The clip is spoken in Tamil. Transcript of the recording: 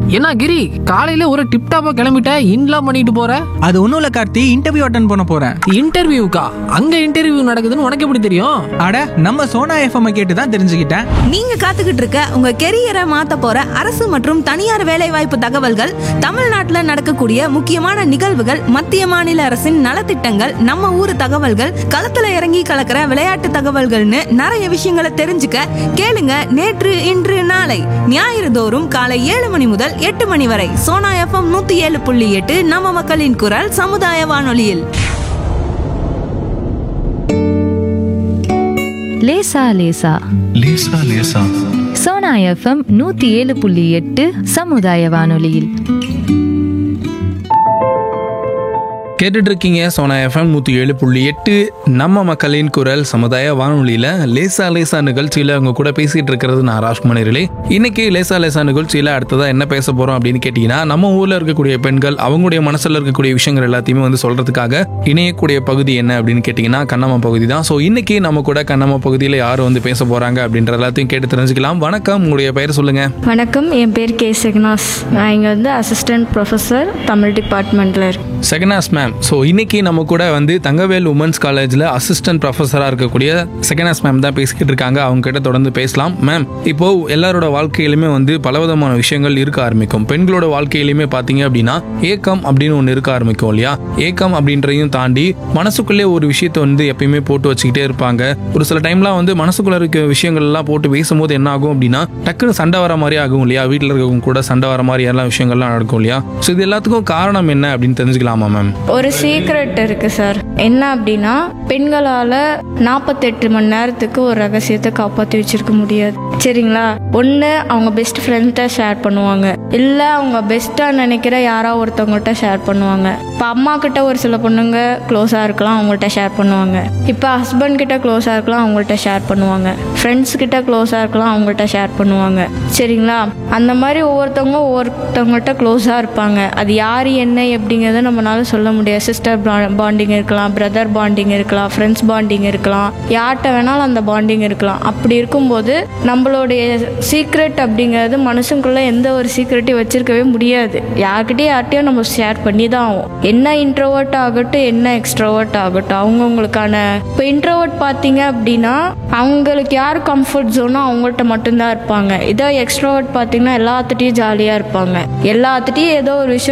என்ன கிரி காலையில ஒரு டிப் டாப்பா கிளம்பிட்ட இன்லாம் பண்ணிட்டு போற அது ஒன்றும் இல்லை கார்த்தி இன்டர்வியூ அட்டன் பண்ண போகிறேன் இன்டர்வியூக்கா அங்க இன்டர்வியூ நடக்குதுன்னு உனக்கு எப்படி தெரியும் அட நம்ம சோனா எஃப்எம் கேட்டு தான் தெரிஞ்சுக்கிட்டேன் நீங்க காத்துக்கிட்டு இருக்க உங்க கெரியரை மாத்த போற அரசு மற்றும் தனியார் வேலைவாய்ப்பு தகவல்கள் தமிழ்நாட்டுல நடக்கக்கூடிய முக்கியமான நிகழ்வுகள் மத்திய மாநில அரசின் நலத்திட்டங்கள் நம்ம ஊர் தகவல்கள் களத்துல இறங்கி கலக்கிற விளையாட்டு தகவல்கள்னு நிறைய விஷயங்களை தெரிஞ்சுக்க கேளுங்க நேற்று இன்று நாளை ஞாயிறு தோறும் காலை ஏழு மணி முதல் எட்டு மணி வரை சோனா எஃப்எம் நூத்தி ஏழு புள்ளி எட்டு நம்ம மக்களின் குரல் சமுதாய வானொலியில் லேசா லேசா லேசா லேசா சோனா எஃப்எம் நூத்தி ஏழு புள்ளி எட்டு சமுதாய வானொலியில் கேட்டுட்டு இருக்கீங்க சோனா எஃப்எம் நூற்றி ஏழு புள்ளி எட்டு நம்ம மக்களின் குரல் சமுதாய வானொலியில் லேசா லேசா நிகழ்ச்சியில் அவங்க கூட பேசிட்டு இருக்கிறது நான் ராஜ்குமாரிகளே இன்னைக்கு லேசா லேசா நிகழ்ச்சியில் அடுத்ததாக என்ன பேச போகிறோம் அப்படின்னு கேட்டிங்கன்னா நம்ம ஊரில் இருக்கக்கூடிய பெண்கள் அவங்களுடைய மனசில் இருக்கக்கூடிய விஷயங்கள் எல்லாத்தையுமே வந்து சொல்கிறதுக்காக இணையக்கூடிய பகுதி என்ன அப்படின்னு கேட்டிங்கன்னா கண்ணம்மா பகுதி தான் ஸோ இன்னைக்கு நம்ம கூட கண்ணம்மா பகுதியில் யார் வந்து பேச போகிறாங்க அப்படின்ற எல்லாத்தையும் கேட்டு தெரிஞ்சுக்கலாம் வணக்கம் உங்களுடைய பெயர் சொல்லுங்கள் வணக்கம் என் பேர் கே செக்னாஸ் நான் இங்கே வந்து அசிஸ்டன்ட் ப்ரொஃபஸர் தமிழ் டிபார்ட்மெண்ட்டில் இருக்கேன் செகனாஸ் மேம் ஸோ இன்னைக்கு நம்ம கூட வந்து தங்கவேல் உமன்ஸ் காலேஜில் அசிஸ்டன்ட் ப்ரொஃபஸராக இருக்கக்கூடிய செகனாஸ் மேம் தான் பேசிக்கிட்டு இருக்காங்க அவங்க கிட்ட தொடர்ந்து பேசலாம் மேம் இப்போ எல்லாரோட வாழ்க்கையிலுமே வந்து பலவிதமான விஷயங்கள் இருக்க ஆரம்பிக்கும் பெண்களோட வாழ்க்கையிலுமே பார்த்தீங்க அப்படின்னா ஏக்கம் அப்படின்னு ஒன்று இருக்க ஆரம்பிக்கும் இல்லையா ஏக்கம் அப்படின்றதையும் தாண்டி மனசுக்குள்ளே ஒரு விஷயத்தை வந்து எப்பயுமே போட்டு வச்சுக்கிட்டே இருப்பாங்க ஒரு சில டைம்லாம் வந்து மனசுக்குள்ள இருக்க விஷயங்கள் எல்லாம் போட்டு பேசும்போது என்ன ஆகும் அப்படின்னா டக்குன்னு சண்டை வர மாதிரி ஆகும் இல்லையா வீட்டில் இருக்கவங்க கூட சண்டை வர மாதிரி எல்லாம் விஷயங்கள்லாம் நடக்கும் இல்லையா ஸோ இது எல்லாத்துக்கும் காரணம் என்ன அப்படின்னு தெரிஞ்சுக்கலாமா மேம் ஒரு சீக்ரெட் இருக்குது சார் என்ன அப்படின்னா பெண்களால் நாற்பத்தெட்டு மணி நேரத்துக்கு ஒரு ரகசியத்தை காப்பாற்றி வச்சிருக்க முடியாது சரிங்களா ஒன்று அவங்க பெஸ்ட் ஃப்ரெண்ட்கிட்ட ஷேர் பண்ணுவாங்க இல்லை அவங்க பெஸ்ட்டாக நினைக்கிற யாரோ ஒருத்தவங்கள்ட்ட ஷேர் பண்ணுவாங்க இப்போ அம்மா கிட்ட ஒரு சில பொண்ணுங்க க்ளோஸாக இருக்கலாம் அவங்கள்ட்ட ஷேர் பண்ணுவாங்க இப்போ ஹஸ்பண்ட் கிட்ட க்ளோஸாக இருக்கலாம் அவங்கள்ட்ட ஷேர் பண்ணுவாங்க ஃப்ரெண்ட்ஸ் கிட்ட க்ளோஸாக இருக்கலாம் அவங்கள்ட்ட ஷேர் பண்ணுவாங்க சரிங்களா அந்த மாதிரி ஒவ்வொருத்தவங்க ஒவ்வொருத்தவங்கள்ட்ட க்ளோஸாக இருப்பாங்க அது யார் என்ன எப்படிங்கிறத நம்மளால சொல்ல முடியாது சிஸ்டர் பாண்டிங் இருக்கலாம் பிரதர் பாண்டிங் இருக்கலாம் ஃப்ரெண்ட்ஸ் பாண்டிங் இருக்கலாம் யார்கிட்ட வேணாலும் அந்த பாண்டிங் இருக்கலாம் அப்படி இருக்கும்போது நம்மளுடைய சீக்ரெட் அப்படிங்கிறது மனுஷங்களுக்குள்ள எந்த ஒரு சீக்ரெட்டையும் வச்சிருக்கவே முடியாது யார்கிட்டயும் யார்கிட்டயும் நம்ம ஷேர் பண்ணி தான் ஆகும் என்ன இன்ட்ரோவர்ட் ஆகட்டும் என்ன எக்ஸ்ட்ரோவர்ட் ஆகட்டும் அவங்கவுங்களுக்கான இப்போ இன்ட்ரோவர்ட் பார்த்தீங்க அப்படின்னா அவங்களுக்கு யார் கம்ஃபர்ட் ஜோனோ அவங்கள்ட்ட மட்டும்தான் இருப்பாங்க இதோ எக்ஸ்ட்ரோவர்ட் பார்த்தீங்கன்னா எல்லாத்துட்டையும் ஜாலியாக இருப்பாங்க எல்லாத்துட்டையும் ஏதோ ஒரு விஷயம்